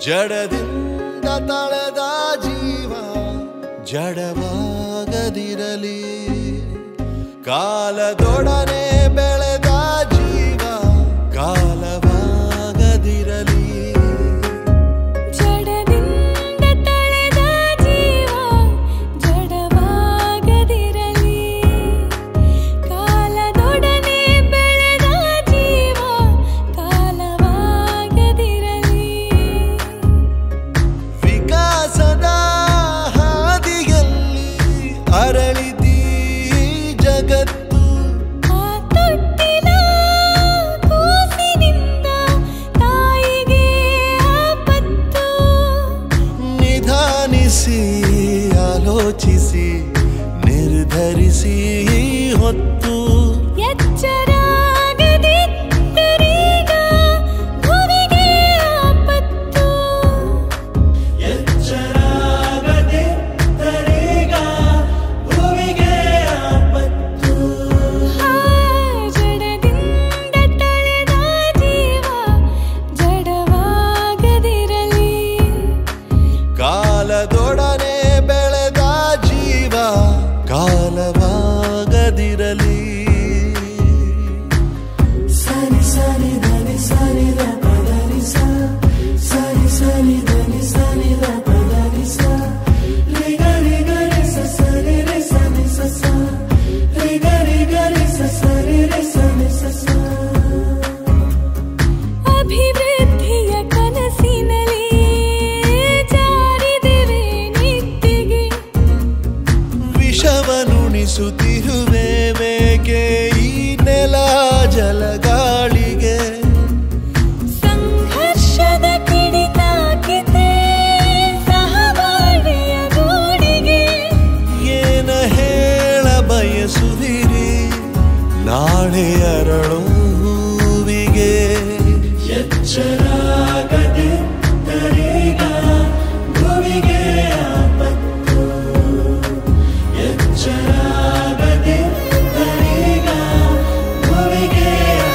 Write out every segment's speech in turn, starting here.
ಜಡದಿಂದ ತಳೆದ ಜೀವ ಜಡವಾಗದಿರಲಿ ಕಾಲದೊಡನೆ ಬೆಳೆದ ಜೀವ ಕಾಲವಾಗದಿರಲಿ ಜಡದಿಂದ ತಳೆದ ಜೀವ ಜಡವಾಗದಿರಲಿ ಕಾಲದೊಡನೆ ಬೆಳೆದ ಜೀವ ಕಾಲವಾಗದಿರಲಿ ವಿಕಾಸದ ಹಾದಿಯಲ್ಲಿ ಅರಳಿದಿ ಜಗತ್ತು ಆ ತೊಟ್ಟಿಲ ಕೂಸಿನಿಂದ ತಾಯಿಗೆ ಆಪತ್ತು ನಿಧಾನಿಸಿ ಆಲೋಚಿಸಿ ನಿರ್ಧರಿಸಿ ಹೊತ್ತು ಎಚ್ಚರಾಗದಿದ್ದರೀಗ ಭುವಿಗೆ ಆಪತ್ತು ಆ ಜಡದಿಂದ ತಳೆದ ಜೀವ ಜಡವಾಗದಿರಲಿ ಕಾಲದೊಡನೆ ಬೆಳೆದ ಜೀವ ಕಾಲವಾಗದಿರಲಿ ಸರಿ ಸರಿ ಧನಿ ಸರಿ ದ ಪದನಿ ಸ ಸರಿ ಸರಿ ಧನಿ ಸರಿ ದ ಪದನಿ ಸ ರಿ ಗರಿ ಗರಿ ಸ ಸರಿ ರಿ ಸ ನಿ ಸ ಸ ರಿ ಗರಿ ಗರಿ ಸ ಸರಿ ರಿ ಸ ನಿ ಸ ಸ ಅಭಿವೃದ್ಧಿಯ ಕನಸಿನಲ್ಲಿ ಜಾರಿದೆವೆ ನಿದ್ದಿಗೆ ವಿಷವನುಣಿಸುತ್ತಿರುವೆ ಮೇಕೆ ಈ ನೆಲ ಜಲಗಾಳಿಗೆ ಸಂಘರ್ಷದ ಕಿಡಿತಾಕಿತೆ ಸಹಬಾಳ್ವೆಯ ಗೂಡಿಗೆ ಏನ ಹೇಳ ಬಯಸುವಿರಿ ನಾಳೆ ಅರಳು ಹೂವಿಗೆ ಎಚ್ಚರಾಗದೆ ತರೀಗ ಭುವಿಗೆ ಆಪತ್ತು ಎಚ್ಚರಾಗದೆ ತರೀಗ ಭುವಿಗೆ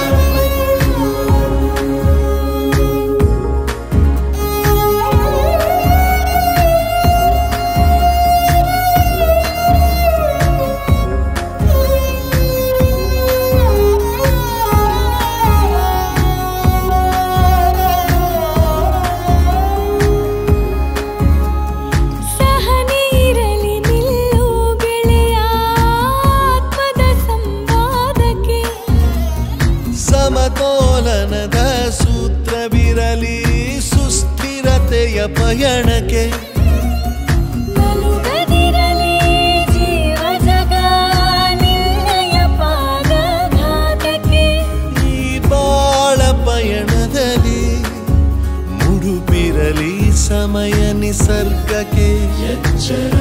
ಸಹನೆ ಇರಲಿ ನಿಲ್ಲು ಗೆಳೆಯ ಆತ್ಮದ ಸಂವಾದಕ್ಕೆ ಸಮತೋಲನದ ಸೂತ್ರವಿರಲಿ ಸುಸ್ಥಿರತೆಯ ಪಯಣಕ್ಕೆ ನಲುಗದಿರಲಿ ಜೀವ ಜಗ ನಿನ್ನಯ ಪಾದಘಾತಕ್ಕೆ ಈ ಬಾಳ ಪಯಣದಲ್ಲಿ ಮುಡುಪಿರಲಿ ಸಮಯ ನಿಸರ್ಗಕ್ಕೆ ಎಚ್ಚರ